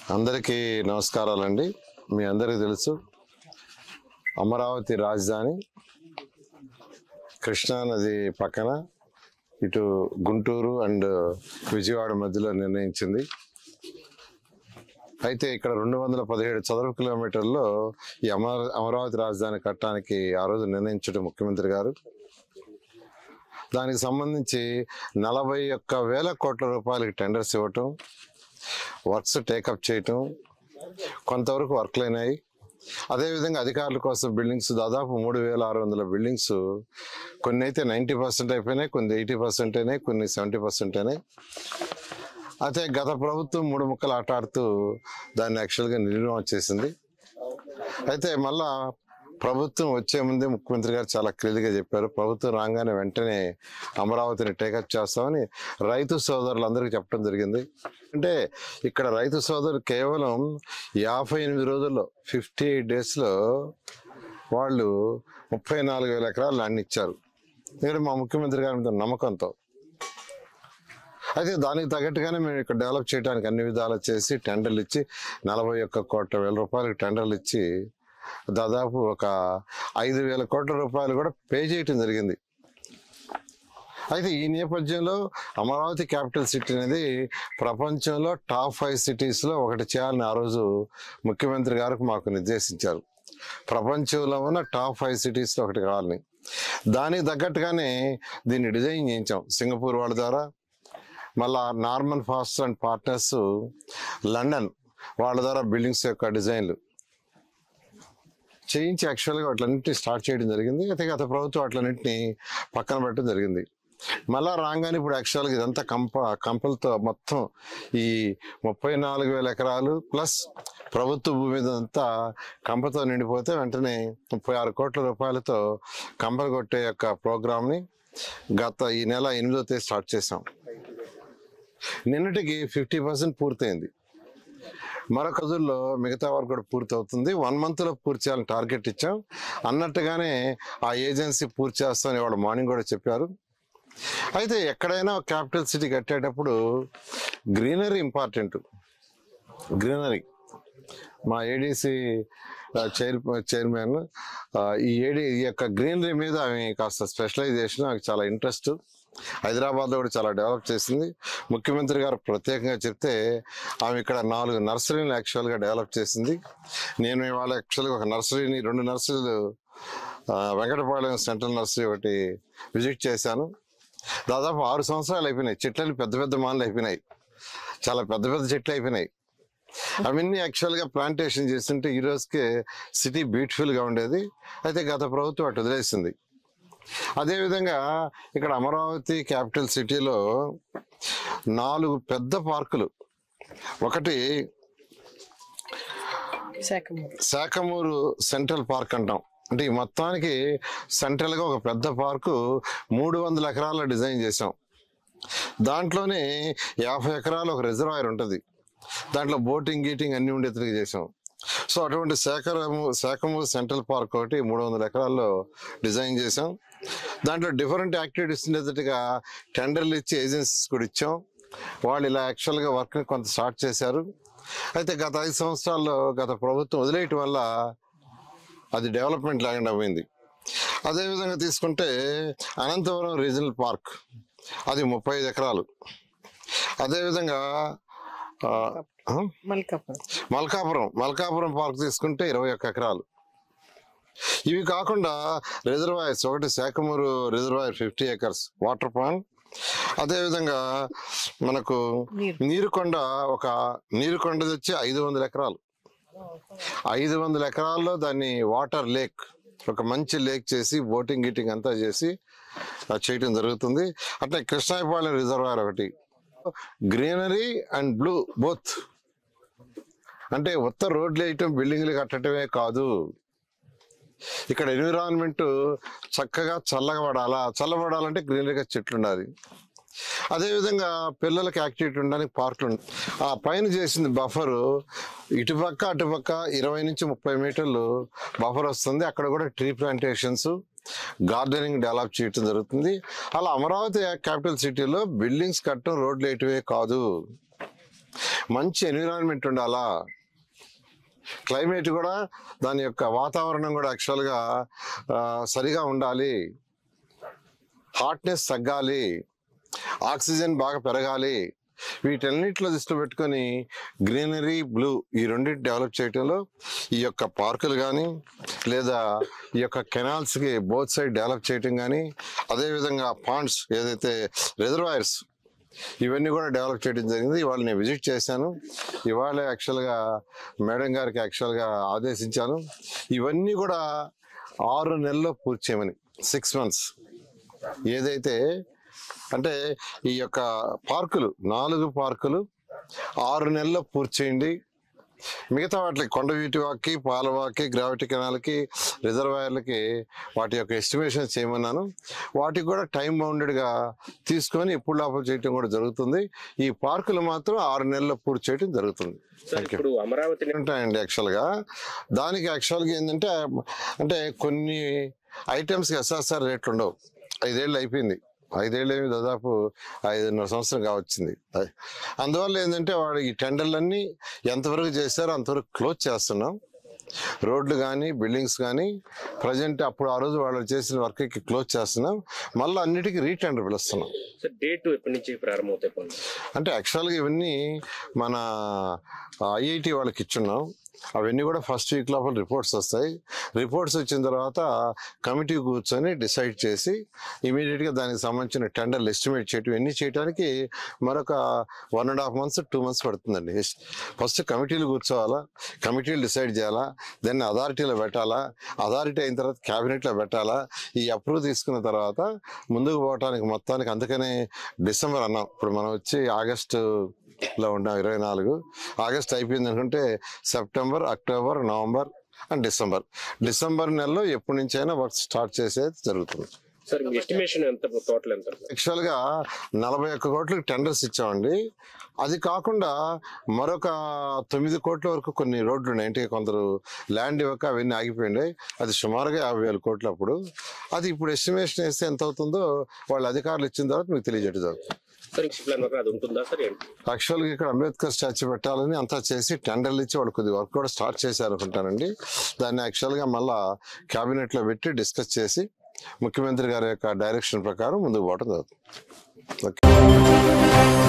అందరికీ నమస్కారాలండి మీ అందరికీ తెలుసు అమరావతి రాజధాని కృష్ణా నది పక్కన ఇటు గుంటూరు అండ్ విజయవాడ మధ్యలో నిర్ణయించింది అయితే ఇక్కడ రెండు వందల పదిహేడు చదరపు కిలోమీటర్లో ఈ అమర అమరావతి రాజధాని కట్టడానికి ఆ రోజు నిర్ణయించడం ముఖ్యమంత్రి గారు దానికి సంబంధించి నలభై ఒక్క వేల కోట్ల రూపాయలకి టెండర్స్ ఇవ్వటం వర్క్స్ టేకప్ చేయటం కొంతవరకు వర్క్లు అయినాయి అదేవిధంగా అధికారుల కోసం బిల్డింగ్స్ దాదాపు మూడు వేల ఆరు వందల బిల్డింగ్స్ కొన్ని అయితే నైంటీ పర్సెంట్ అయిపోయినాయి కొన్ని ఎయిటీ పర్సెంట్ అయినాయి కొన్ని సెవెంటీ పర్సెంట్ అయినాయి అయితే గత ప్రభుత్వం మూడు ముక్కలు ఆట ఆడుతూ దాన్ని యాక్చువల్గా నిర్ణయం చేసింది అయితే మళ్ళా ప్రభుత్వం వచ్చే ముందే ముఖ్యమంత్రి గారు చాలా క్లియర్గా చెప్పారు ప్రభుత్వం రాగానే వెంటనే అమరావతిని టేకప్ చేస్తామని రైతు సోదరులందరికీ చెప్పడం జరిగింది అంటే ఇక్కడ రైతు సోదరులు కేవలం యాభై ఎనిమిది రోజుల్లో ఫిఫ్టీ ఎయిట్ డేస్లో వాళ్ళు ముప్పై నాలుగు వేల ఎకరాలు ల్యాండ్ ఇచ్చారు ఎందుకంటే మా ముఖ్యమంత్రి గారి మీద నమ్మకంతో అయితే దానికి తగ్గట్టుగానే మేము ఇక్కడ డెవలప్ చేయడానికి అన్ని విధాలు చేసి టెండర్లు ఇచ్చి నలభై ఒక్క కోట్ల వేల రూపాయలకి టెండర్లు ఇచ్చి దాదాపు ఒక ఐదు వేల కోట్ల రూపాయలు కూడా పే చేయటం జరిగింది అయితే ఈ నేపథ్యంలో అమరావతి క్యాపిటల్ సిటీ అనేది ప్రపంచంలో టాప్ ఫైవ్ సిటీస్లో ఒకటి చేయాలని ఆ రోజు ముఖ్యమంత్రి గారికి మాకు నిర్దేశించారు ప్రపంచంలో ఉన్న టాప్ ఫైవ్ సిటీస్లో ఒకటి కావాలని దానికి తగ్గట్టుగానే దీన్ని డిజైన్ చేయించాం సింగపూర్ వాళ్ళ ద్వారా మళ్ళా Norman Foster and partners London వాళ్ళ ద్వారా బిల్డింగ్స్ యొక్క డిజైన్లు చేయించి యాక్చువల్గా వాటిలన్నింటినీ స్టార్ట్ చేయడం జరిగింది అయితే గత ప్రభుత్వం వాటిలన్నింటినీ పక్కన పెట్టడం జరిగింది మళ్ళా రాగానే ఇప్పుడు యాక్చువల్గా ఇదంతా కంప కంపలతో మొత్తం ఈ ముప్పై నాలుగు వేల ఎకరాలు ప్లస్ ప్రభుత్వ భూమి అంతా కంపతో నిండిపోతే వెంటనే ముప్పై ఆరు కోట్ల రూపాయలతో కంపలు కొట్టే యొక్క ప్రోగ్రామ్ని గత ఈ నెల ఎనిమిదో తేదీ స్టార్ట్ చేసాం నిన్నటికి ఫిఫ్టీ పర్సెంట్ పూర్తయింది మరొక రోజుల్లో మిగతా వరకు కూడా పూర్తి అవుతుంది వన్ మంత్లో పూర్తి చేయాలని టార్గెట్ ఇచ్చాం అన్నట్టుగానే ఆ ఏజెన్సీ పూర్తి చేస్తామని వాళ్ళు మార్నింగ్ కూడా చెప్పారు అయితే ఎక్కడైనా క్యాపిటల్ సిటీ కట్టేటప్పుడు గ్రీనరీ ఇంపార్టెంట్ గ్రీనరీ మా ఏడీసీ చైర్ చైర్మన్ ఆ, ఈ ఏడి ఈ యొక్క గ్రీనరీ మీద ఆమె కాస్త స్పెషలైజేషన్ ఆమెకు చాలా ఇంట్రెస్ట్ హైదరాబాద్లో కూడా చాలా డెవలప్ చేసింది ముఖ్యమంత్రి గారు ప్రత్యేకంగా చెప్తే ఆమె ఇక్కడ నాలుగు నర్సరీని యాక్చువల్గా డెవలప్ చేసింది నేను ఇవాళ యాక్చువల్గా ఒక నర్సరీని రెండు నర్సరీలు ఆ, వెంకటపాలెం సెంట్రల్ నర్సరీ ఒకటి విజిట్ చేశాను దాదాపు ఆరు సంవత్సరాలు అయిపోయినాయి చెట్లని పెద్ద పెద్ద మానలు అయిపోయినాయి చాలా పెద్ద పెద్ద చెట్లు అయిపోయినాయి అవన్నీ యాక్చువల్గా ప్లాంటేషన్ చేస్తుంటే ఈ రోజుకే సిటీ బ్యూటిఫుల్గా ఉండేది అయితే గత ప్రభుత్వం అటు వదిలేసింది అదేవిధంగా ఇక్కడ అమరావతి క్యాపిటల్ సిటీలో నాలుగు పెద్ద పార్కులు ఒకటి శాఖమూరు శాఖమూరు సెంట్రల్ పార్క్ అంటాం అంటే ఈ మొత్తానికి సెంట్రల్గా ఒక పెద్ద పార్కు మూడు వందల ఎకరాల డిజైన్ చేసాం దాంట్లోనే యాభై ఎకరాలు ఒక రిజర్వాయర్ ఉంటుంది దాంట్లో బోటింగ్ గీటింగ్ అన్ని ఉండేట్టుగా చేసాం సో అటువంటి శాఖరము శాఖమూరు సెంట్రల్ పార్క్ ఒకటి మూడు వందల ఎకరాల్లో డిజైన్ చేసాం దాంట్లో డిఫరెంట్ యాక్టివిటీస్ ఉండేటట్టుగా టెండర్లు ఇచ్చి ఏజెన్సీస్ కూడా ఇచ్చాం వాళ్ళు ఇలా యాక్చువల్గా వర్క్ని కొంత స్టార్ట్ చేశారు అయితే గత ఐదు సంవత్సరాల్లో గత ప్రభుత్వం వదిలేయటం వల్ల అది డెవలప్మెంట్ లేకుండా పోయింది అదేవిధంగా తీసుకుంటే అనంతపురం రీజనల్ పార్క్ అది ముప్పై ఐదు ఎకరాలు అదేవిధంగా ఆ, ఆ? మల్కాపురం మల్కాపురం మల్కాపురం పార్క్ తీసుకుంటే ఇరవై ఒక్క ఎకరాలు ఇవి కాకుండా రిజర్వాయర్స్ ఒకటి Sakhamuru reservoir fifty acres water pond అదేవిధంగా మనకు నీరు. నీరుకొండ ఒక నీరుకొండ వచ్చి ఐదు వందల ఎకరాలు ఐదు వందల ఎకరాల్లో దాన్ని వాటర్ లేక్ ఒక మంచి లేక్ చేసి బోటింగ్ గీటింగ్ అంతా చేసి ఆ, చేయటం జరుగుతుంది అట్లా కృష్ణాయపాలెం రిజర్వాయర్ ఒకటి గ్రీనరీ అండ్ బ్లూ బోత్ అంటే ఉత్త రోడ్లు వేయటం బిల్డింగ్లు కట్టడమే కాదు ఇక్కడ ఎన్విరాన్మెంట్ చక్కగా చల్లగా పడాలా చల్లబడాలంటే గ్రీనరీగా చెట్లు ఉండాలి అదేవిధంగా పిల్లలకి యాక్టివిటీ ఉండడానికి పార్కులు ఉన్నాయి ఆ పైన చేసింది బఫర్ ఇటుపక్క అటుపక్క ఇరవై నుంచి ముప్పై మీటర్లు బఫర్ వస్తుంది అక్కడ కూడా ట్రీ ప్లాంటేషన్స్ గార్డెనింగ్ డెవలప్ చేయటం జరుగుతుంది అలా అమరావతి క్యాపిటల్ సిటీలో బిల్డింగ్స్ కట్టడం రోడ్లు వేయటమే కాదు మంచి ఎన్విరాన్మెంట్ ఉండాలా క్లైమేట్ కూడా దాని యొక్క వాతావరణం కూడా యాక్చువల్గా ఆ, సరిగా ఉండాలి హాట్నెస్ తగ్గాలి ఆక్సిజన్ బాగా పెరగాలి వీటన్నిటిలో దృష్టిలో పెట్టుకొని గ్రీనరీ బ్లూ ఈ రెండింటి డెవలప్ చేయడంలో ఈ యొక్క పార్కులు కానీ లేదా ఈ యొక్క కెనాల్స్కి బోత్ సైడ్ డెవలప్ చేయటం కానీ అదేవిధంగా పాండ్స్ ఏదైతే రిజర్వాయర్స్ ఇవన్నీ కూడా డెవలప్ చేయడం జరిగింది ఇవాళ నేను విజిట్ చేశాను ఇవాళ యాక్చువల్గా మేడం గారికి యాక్చువల్గా ఆదేశించాను ఇవన్నీ కూడా ఆరు నెలల్లో పూర్తి చేయమని సిక్స్ మంత్స్ ఏదైతే అంటే ఈ యొక్క పార్కులు నాలుగు పార్కులు ఆరు నెలల్లో పూర్తి చేయండి మిగతా వాటికి కొండవీటి వాక్కి పాలవాకి గ్రావిటీ కెనాల్కి రిజర్వాయర్లకి వాటి యొక్క ఎస్టిమేషన్ చేయమన్నాను వాటికి కూడా టైం బౌండెడ్గా తీసుకొని ఎప్పుడు లోపల చేయటం కూడా జరుగుతుంది ఈ పార్కులు మాత్రం ఆరు నెలల్లో పూర్తి చేయడం జరుగుతుంది సార్ ఇప్పుడు అమరావతి ఉంటాయండి యాక్చువల్గా దానికి యాక్చువల్గా ఏంటంటే అంటే కొన్ని ఐటమ్స్కి ఎస్ఎస్ఆర్ రేట్లు ఉండవు ఐదేళ్ళు అయిపోయింది ఐదేళ్ళు ఏమి దాదాపు ఐదున్నర సంవత్సరం కావచ్చింది అయ్. అందువల్ల ఏంటంటే వాడు ఈ టెండర్లన్నీ ఎంతవరకు చేశారో అంతవరకు క్లోజ్ చేస్తున్నాం రోడ్లు కానీ బిల్డింగ్స్ కానీ ప్రజెంట్ అప్పుడు ఆ రోజు వాళ్ళు చేసిన వర్క్కి క్లోజ్ చేస్తున్నాం మళ్ళీ అన్నిటికీ రీటెండర్ పిలుస్తున్నాం సార్ డేట్ ఎప్పటి నుంచి ప్రారంభమవుతాయి పనులు అంటే యాక్చువల్గా ఇవన్నీ మన ఐఐటి వాళ్ళకి ఇచ్చున్నాం అవన్నీ కూడా ఫస్ట్ వీక్ లోపల రిపోర్ట్స్ వస్తాయి రిపోర్ట్స్ వచ్చిన తర్వాత కమిటీ కూర్చొని డిసైడ్ చేసి ఇమీడియట్గా దానికి సంబంధించిన టెండర్లు ఎస్టిమేట్ చేయటం ఇవన్నీ చేయడానికి మరొక one and half months two months పడుతుందండి ఫస్ట్ కమిటీలు కూర్చోవాలా కమిటీలు డిసైడ్ చేయాలా దెన్ అథారిటీలో పెట్టాలా అథారిటీ అయిన తర్వాత క్యాబినెట్లో పెట్టాలా ఈ అప్రూవ్ తీసుకున్న తర్వాత ముందుకు పోవటానికి మొత్తానికి అందుకనే డిసెంబర్ అన్నాం ఇప్పుడు మనం వచ్చి ఆగస్టు లో ఉన్నాం ఇరవై నాలుగు ఆగస్ట్ అయిపోయింది అనుకుంటే September October November and December December నెలలో ఎప్పటి నుంచి అయినా వర్క్ స్టార్ట్ చేసేది జరుగుతుంది సార్ మీ ఎస్టిమేషన్ ఎంత టోటల్ ఎంత యాక్చువల్గా నలభై ఒక్క కోట్లకి టెండర్స్ ఇచ్చామండి అది కాకుండా మరొక తొమ్మిది కోట్ల వరకు కొన్ని రోడ్లు ఉన్నాయి అంటే కొందరు ల్యాండ్ ఇవ్వక అవన్నీ ఆగిపోయినాయి అది సుమారుగా యాభై వేల కోట్లు అప్పుడు అది ఇప్పుడు ఎస్టిమేషన్ వేస్తే ఎంత అవుతుందో వాళ్ళ అధికారులు ఇచ్చిన తర్వాత మీకు తెలియజేయడం జరుగుతుంది సార్ ఇంక ప్లాన్ ప్రకారం అది ఉంటుందా సార్ ఏంటి యాక్చువల్గా ఇక్కడ అంబేద్కర్ స్టాచ్యూ పెట్టాలని అంతా చేసి టెండర్లు ఇచ్చి వాళ్ళు కొద్ది వర్క్ కూడా స్టార్ట్ చేశారు అనుకుంటానండి దాన్ని యాక్చువల్గా మళ్ళా క్యాబినెట్లో పెట్టి డిస్కస్ చేసి ముఖ్యమంత్రి గారి యొక్క డైరెక్షన్ ప్రకారం ముందుకు పోవడం జరుగుతుంది ఓకే